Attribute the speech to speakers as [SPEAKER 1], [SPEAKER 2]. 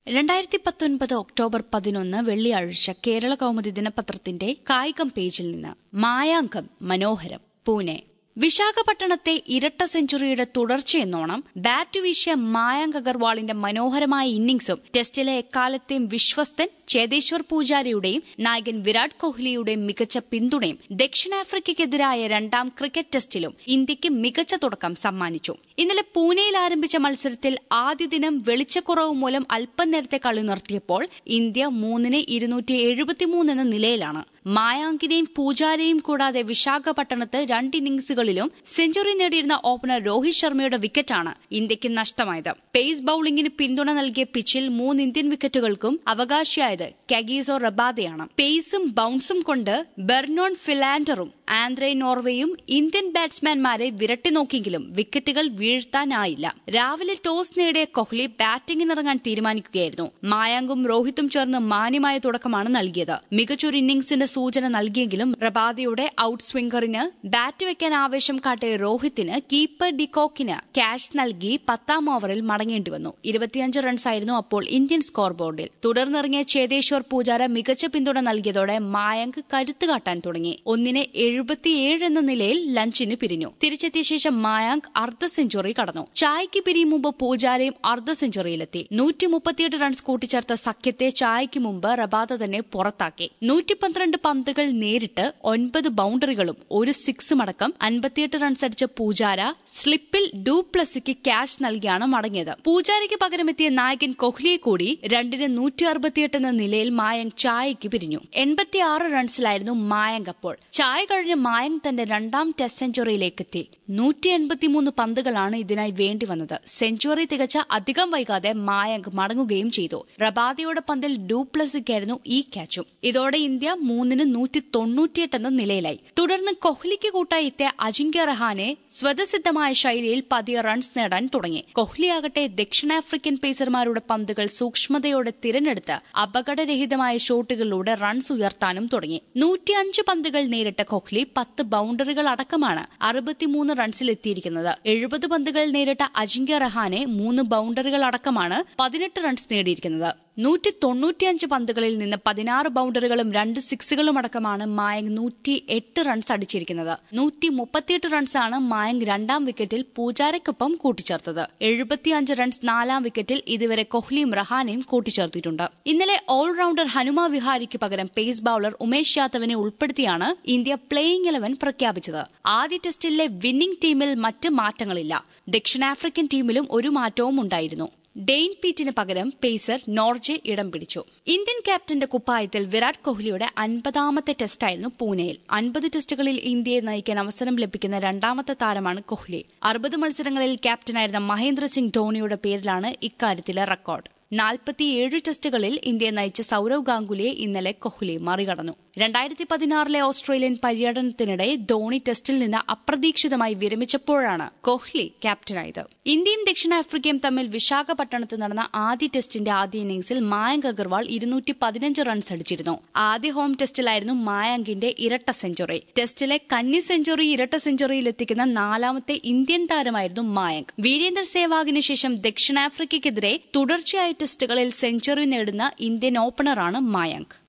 [SPEAKER 1] രണ്ടായിരത്തി പത്തൊൻപത് ഒക്ടോബർ പതിനൊന്ന് വെള്ളിയാഴ്ച കേരള കൗമുദി ദിനപത്രത്തിന്റെ കായികം പേജിൽ നിന്ന് മായാങ്കം മനോഹരം പൂനെ വിശാഖപട്ടണത്തെ ഇരട്ട സെഞ്ചുറിയുടെ തുടർച്ചയെന്നോണം ബാറ്റ് വീശിയ മായാങ്ക് അഗർവാളിന്റെ മനോഹരമായ ഇന്നിംഗ്സും ടെസ്റ്റിലെ എക്കാലത്തെയും വിശ്വസ്തൻ ചേതേശ്വർ പൂജാരിയുടെയും നായകൻ വിരാട് കോഹ്ലിയുടെയും മികച്ച പിന്തുണയും ദക്ഷിണാഫ്രിക്കയ്ക്കെതിരായ രണ്ടാം ക്രിക്കറ്റ് ടെസ്റ്റിലും ഇന്ത്യയ്ക്ക് മികച്ച തുടക്കം സമ്മാനിച്ചു ഇന്നലെ പൂനെയിൽ ആരംഭിച്ച മത്സരത്തിൽ ആദ്യ ദിനം വെളിച്ചക്കുറവ് മൂലം അല്പം നേരത്തെ കളി നിർത്തിയപ്പോൾ ഇന്ത്യ മൂന്നിന് ഇരുന്നൂറ്റി എഴുപത്തിമൂന്ന് എന്ന നിലയിലാണ് മായാങ്കിനെയും പൂജാരെയും കൂടാതെ വിശാഖപട്ടണത്ത് രണ്ട് ഇന്നിംഗ്സുകളിലും സെഞ്ചുറി നേടിയിരുന്ന ഓപ്പണർ രോഹിത് ശർമ്മയുടെ വിക്കറ്റാണ് ഇന്ത്യയ്ക്ക് നഷ്ടമായത് പേസ് ബൌളിംഗിന് പിന്തുണ നൽകിയ പിച്ചിൽ മൂന്ന് ഇന്ത്യൻ വിക്കറ്റുകൾക്കും അവകാശിയായത് കഗീസോ റബാദയാണ് പേസും ബൌൺസും കൊണ്ട് ബെർണോൺ ഫിലാൻഡറും ആന്ത്രേ നോർവേയും ഇന്ത്യൻ ബാറ്റ്സ്മാൻമാരെ വിരട്ടി നോക്കിയെങ്കിലും വിക്കറ്റുകൾ വീഴ്ത്താനായില്ല രാവിലെ ടോസ് നേടിയ കോഹ്ലി ബാറ്റിംഗിനിറങ്ങാൻ തീരുമാനിക്കുകയായിരുന്നു മായാങ്കും രോഹിത്തും ചേർന്ന് മാന്യമായ തുടക്കമാണ് നൽകിയത് മികച്ചൊരു ഇന്നിംഗ്സിന്റെ സൂചന നൽകിയെങ്കിലും റബാദയുടെ ഔട്ട് സ്വിംഗറിന് ബാറ്റ് വെക്കാൻ ആവേശം കാട്ടിയ രോഹിത്തിന് കീപ്പർ ഡിക്കോക്കിന് ക്യാഷ് നൽകി പത്താം ഓവറിൽ മടങ്ങേണ്ടി വന്നു ഇരുപത്തിയഞ്ച് റൺസായിരുന്നു അപ്പോൾ ഇന്ത്യൻ സ്കോർ ബോർഡിൽ തുടർന്നിറങ്ങിയ ചേതേശ്വർ പൂജാര മികച്ച പിന്തുണ നൽകിയതോടെ മായങ്ക് കരുത്ത് കാട്ടാൻ തുടങ്ങി ഒന്നിന് എഴുപത്തിയേഴ് എന്ന നിലയിൽ ലഞ്ചിന് പിരിഞ്ഞു തിരിച്ചെത്തിയ ശേഷം മായാങ്ക് അർദ്ധ സെഞ്ചുറി കടന്നു ചായയ്ക്ക് പിരിയും മുമ്പ് പൂജാരയും അർദ്ധ സെഞ്ചുറിയിലെത്തി നൂറ്റി മുപ്പത്തിയെട്ട് റൺസ് കൂട്ടിച്ചേർത്ത സഖ്യത്തെ ചായയ്ക്ക് മുമ്പ് റബാദ തന്നെ പുറത്താക്കി നൂറ്റി പന്ത്രണ്ട് പന്തുകൾ നേരിട്ട് ഒൻപത് ബൌണ്ടറികളും ഒരു സിക്സും അടക്കം അൻപത്തിയെട്ട് റൺസ് അടിച്ച പൂജാര സ്ലിപ്പിൽ ഡു പ്ലസിക്ക് ക്യാഷ് നൽകിയാണ് മടങ്ങിയത് പൂജാരയ്ക്ക് പകരമെത്തിയ നായകൻ കോഹ്ലിയെ കൂടി രണ്ടിന് നൂറ്റി അറുപത്തിയെട്ട് എന്ന നിലയിൽ മായങ്ക് ചായയ്ക്ക് പിരിഞ്ഞു എൺപത്തിയാറ് റൺസിലായിരുന്നു മായങ്ക് അപ്പോൾ ചായ കഴിഞ്ഞ് മായങ്ക് തന്റെ രണ്ടാം ടെസ്റ്റ് സെഞ്ചുറിയിലേക്ക് എത്തി നൂറ്റി എൺപത്തിമൂന്ന് പന്തുകളാണ് ഇതിനായി വേണ്ടി വന്നത് സെഞ്ചുറി തികച്ച അധികം വൈകാതെ മായങ്ക് മടങ്ങുകയും ചെയ്തു റബാദയുടെ പന്തിൽ ഡൂപ്ലസിക്കായിരുന്നു ഈ ക്യാച്ചും ഇതോടെ ഇന്ത്യ മൂന്നിന് നൂറ്റി തൊണ്ണൂറ്റിയെട്ട് എന്ന നിലയിലായി തുടർന്ന് കോഹ്ലിക്ക് കൂട്ടായി എത്തിയ അജിങ്ക്യ റഹാനെ സ്വതസിദ്ധമായ ശൈലിയിൽ പതിയെ റൺസ് നേടാൻ തുടങ്ങി കോഹ്ലിയാകട്ടെ ദക്ഷിണാഫ്രിക്കൻ പേസർമാരുടെ പന്തുകൾ സൂക്ഷ്മതയോടെ തിരഞ്ഞെടുത്ത് അപകടരഹിതമായ ഷോട്ടുകളിലൂടെ റൺസ് ഉയർത്താനും തുടങ്ങി നൂറ്റിയഞ്ച് പന്തുകൾ നേരിട്ട കോഹ്ലി പത്ത് ബൌണ്ടറികൾ അടക്കമാണ് അറുപത്തിമൂന്ന് റൺസിലെത്തിയിരിക്കുന്നത് എഴുപത് പന്തുകൾ നേരിട്ട അജിങ്ക്യ റഹാനെ മൂന്ന് ബൌണ്ടറികൾ അടക്കമാണ് പതിനെട്ട് റൺസ് നേടിയിരിക്കുന്നത് നൂറ്റി തൊണ്ണൂറ്റിയഞ്ച് പന്തുകളിൽ നിന്ന് പതിനാറ് ബൌണ്ടറികളും രണ്ട് സിക്സുകളും അടക്കമാണ് മായങ്ക് നൂറ്റി എട്ട് റൺസ് അടിച്ചിരിക്കുന്നത് നൂറ്റി മുപ്പത്തിയെട്ട് റൺസാണ് മായങ്ക് രണ്ടാം വിക്കറ്റിൽ പൂജാരയ്ക്കൊപ്പം കൂട്ടിച്ചേർത്തത് എഴുപത്തിയഞ്ച് റൺസ് നാലാം വിക്കറ്റിൽ ഇതുവരെ കോഹ്ലിയും റഹാനെയും കൂട്ടിച്ചേർത്തിട്ടുണ്ട് ഇന്നലെ ഓൾറൌണ്ടർ ഹനുമ വിഹാരിക്ക് പകരം പേസ് ബൌളർ ഉമേഷ് യാദവിനെ ഉൾപ്പെടുത്തിയാണ് ഇന്ത്യ പ്ലേയിംഗ് ഇലവൻ പ്രഖ്യാപിച്ചത് ആദ്യ ടെസ്റ്റിലെ വിന്നിംഗ് ടീമിൽ മറ്റ് മാറ്റങ്ങളില്ല ദക്ഷിണാഫ്രിക്കൻ ടീമിലും ഒരു മാറ്റവും ഉണ്ടായിരുന്നു ഡെയിൻ പീറ്റിന് പകരം പേസർ നോർജെ ഇടം പിടിച്ചു ഇന്ത്യൻ ക്യാപ്റ്റന്റെ കുപ്പായത്തിൽ വിരാട് കോഹ്ലിയുടെ അൻപതാമത്തെ ടെസ്റ്റായിരുന്നു പൂനെയിൽ അൻപത് ടെസ്റ്റുകളിൽ ഇന്ത്യയെ നയിക്കാൻ അവസരം ലഭിക്കുന്ന രണ്ടാമത്തെ താരമാണ് കോഹ്ലി അറുപത് മത്സരങ്ങളിൽ ക്യാപ്റ്റനായിരുന്ന മഹേന്ദ്ര സിംഗ് ധോണിയുടെ പേരിലാണ് ഇക്കാര്യത്തിലെ റെക്കോർഡ് നാൽപ്പത്തിയേഴ് ടെസ്റ്റുകളിൽ ഇന്ത്യയെ നയിച്ച സൌരവ് ഗാംഗുലിയെ ഇന്നലെ കോഹ്ലി മറികടന്നു രണ്ടായിരത്തി പതിനാറിലെ ഓസ്ട്രേലിയൻ പര്യടനത്തിനിടെ ധോണി ടെസ്റ്റിൽ നിന്ന് അപ്രതീക്ഷിതമായി വിരമിച്ചപ്പോഴാണ് കോഹ്ലി ക്യാപ്റ്റനായത് ഇന്ത്യയും ദക്ഷിണാഫ്രിക്കയും തമ്മിൽ വിശാഖപട്ടണത്ത് നടന്ന ആദ്യ ടെസ്റ്റിന്റെ ആദ്യ ഇന്നിംഗ്സിൽ മായങ്ക് അഗർവാൾ ഇരുന്നൂറ്റി പതിനഞ്ച് റൺസ് അടിച്ചിരുന്നു ആദ്യ ഹോം ടെസ്റ്റിലായിരുന്നു മായങ്കിന്റെ ഇരട്ട സെഞ്ചുറി ടെസ്റ്റിലെ കന്നി സെഞ്ചുറി ഇരട്ട സെഞ്ചുറിയിൽ എത്തിക്കുന്ന നാലാമത്തെ ഇന്ത്യൻ താരമായിരുന്നു മായങ്ക് വീരേന്ദർ സേവാഗിന് ശേഷം ദക്ഷിണാഫ്രിക്കയ്ക്കെതിരെ തുടർച്ചയായ ടെസ്റ്റുകളിൽ സെഞ്ചുറി നേടുന്ന ഇന്ത്യൻ ഓപ്പണറാണ് മായങ്ക്